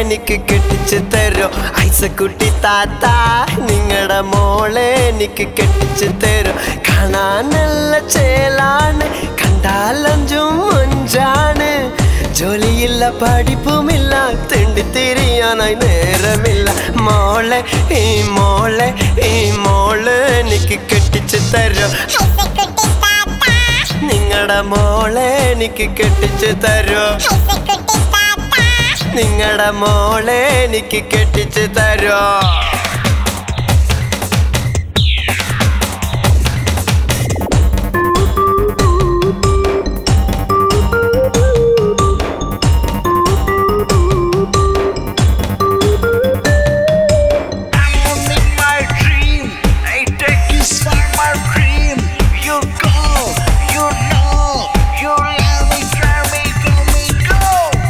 എനിക്ക് കെട്ടിച്ചു തരോ ഐസക്കുട്ടി താത്ത നിങ്ങളുടെ മോളെ എനിക്ക് കെട്ടിച്ചു തരോ കാണാൻ നല്ല ചേലാണ് കണ്ടാലഞ്ചും മൊഞ്ചാണ് ജോലിയില്ല പഠിപ്പുമില്ല തിണ്ടിത്തിരിയാനായി നേരമില്ല മോളെ ഈ മോളെ ഈ മോള് എനിക്ക് കെട്ടിച്ചു തരോ ഐസക്കുട്ടി താത്ത നിങ്ങളുടെ മോളെ എനിക്ക് കെട്ടിച്ചു തരോ ഐസക്കുട്ടി താത്ത നിങ്ങളുടെ മോളെ എനിക്ക് കെട്ടിച്ചു തരോ I'm in my dream. I take you summer cream. You go, you know, you let me, try me, go me, go.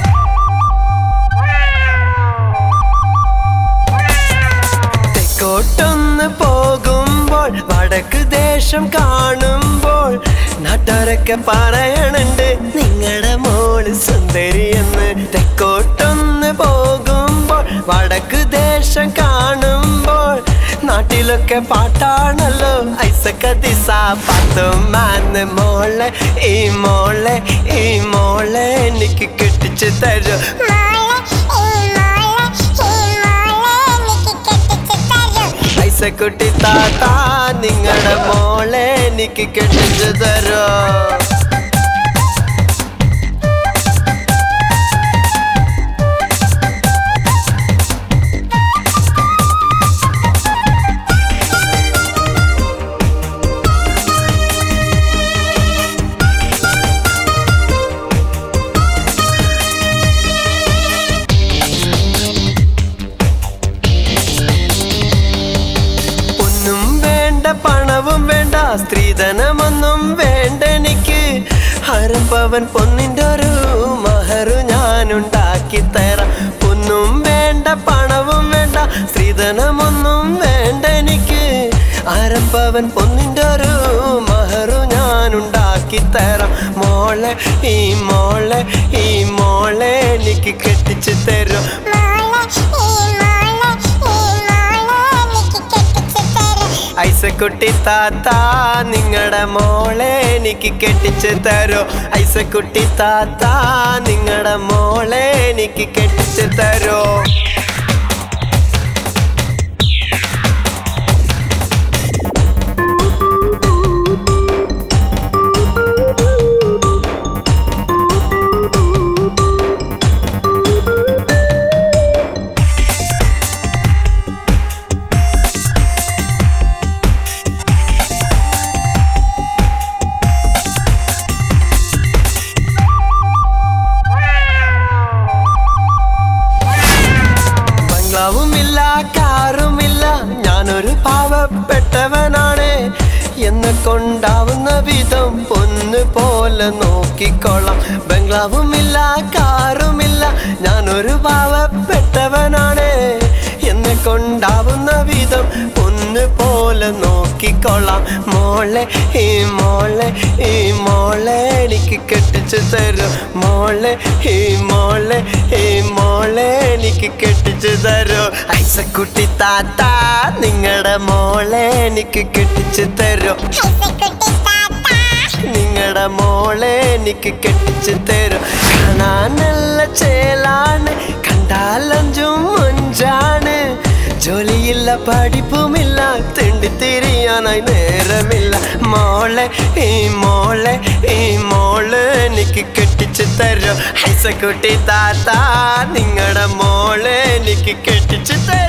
തെക്കോട്ടൊന്ന് പോകുമ്പോൾ വടക്ക് ദേശം കാണുമ്പോൾ നാട്ടുകാരൊക്കെ പറയണുണ്ട് നിങ്ങളുടെ മോള് സുന്ദരിയെന്ന് തെക്കോട്ടൊന്ന് പോകുമ്പോൾ വടക്ക് ദേശം കാണുമ്പോൾ നാട്ടിലൊക്കെ പാട്ടാണല്ലോ ഐസക്ക ദിസ പത്തും മാന്ന് മോളെ ഈ മോളെ ഈ മോളെ എനിക്ക് കെട്ടിച്ചു തരും ഐസക്കുട്ടി താത്ത നിങ്ങളുടെ മോളെ എനിക്ക് കെട്ടിച്ചു തരോ ഒന്നും വേണ്ട പണവും വേണ്ട സ്ത്രീധനമൊന്നും വേണ്ട എനിക്ക് ഹരപ്പവൻ പൊന്നിൻ്റെ ഒരു മഹറു ഞാനുണ്ടാക്കി തരാം ഒന്നും വേണ്ട പണവും വേണ്ട സ്ത്രീധനമൊന്നും വേണ്ട എനിക്ക് അരപ്പവൻ പൊന്നിൻ്റെ ഒരു മഹറു ഞാനുണ്ടാക്കി തരാം മോളെ ഈ മോളെ ഈ മോളെ എനിക്ക് കെട്ടിച്ചു തരും ഐസക്കുട്ടി താത്ത നിങ്ങളുടെ മോളെ എനിക്ക് കെട്ടിച്ചു തരോ ഐസക്കുട്ടി താത്ത നിങ്ങളുടെ മോളെ എനിക്ക് കെട്ടിച്ചു തരോ ബംഗ്ലാവുമില്ല കാറുമില്ല ഞാനൊരു പാവപ്പെട്ടവനാണ് എന്നെ കൊണ്ടാവുന്ന വിധം പൊന്ന് പോലെ നോക്കിക്കൊള്ളാം ബംഗ്ലാവുമില്ല കാറുമില്ല ഞാനൊരു പാവപ്പെട്ടവനാണ് എന്നെ കൊണ്ടാവുന്ന വിധം പൊന്ന് പോലെ നോക്കിക്കൊള്ളാം മോളെ ഈ മോളെ ഈ മോളെ എനിക്ക് കെട്ടിച്ചു തരും മോളെ ഈ മോളെ ഈ മോളെ എനിക്ക് കെട്ടിച്ചു തരും ഐസക്കുട്ടി താത്ത നിങ്ങളുടെ മോളെ എനിക്ക് കെട്ടിച്ചു തരും നിങ്ങളുടെ മോളെ എനിക്ക് കെട്ടിച്ചു തരും കാണാൻ നല്ല ചേലാണ് കണ്ടാലഞ്ചും മൊഞ്ചാണ് ജോലിയില്ല പഠിപ്പുമില്ല തിണ്ടിത്തിരിയാനായി നേരമില്ല മോളെ ഈ മോളെ ഈ മോള് എനിക്ക് കെട്ടിച്ചു തരും ഹൈസക്കുട്ടി താത്ത നിങ്ങളുടെ മോളെ എനിക്ക് കെട്ടിച്ചു തരും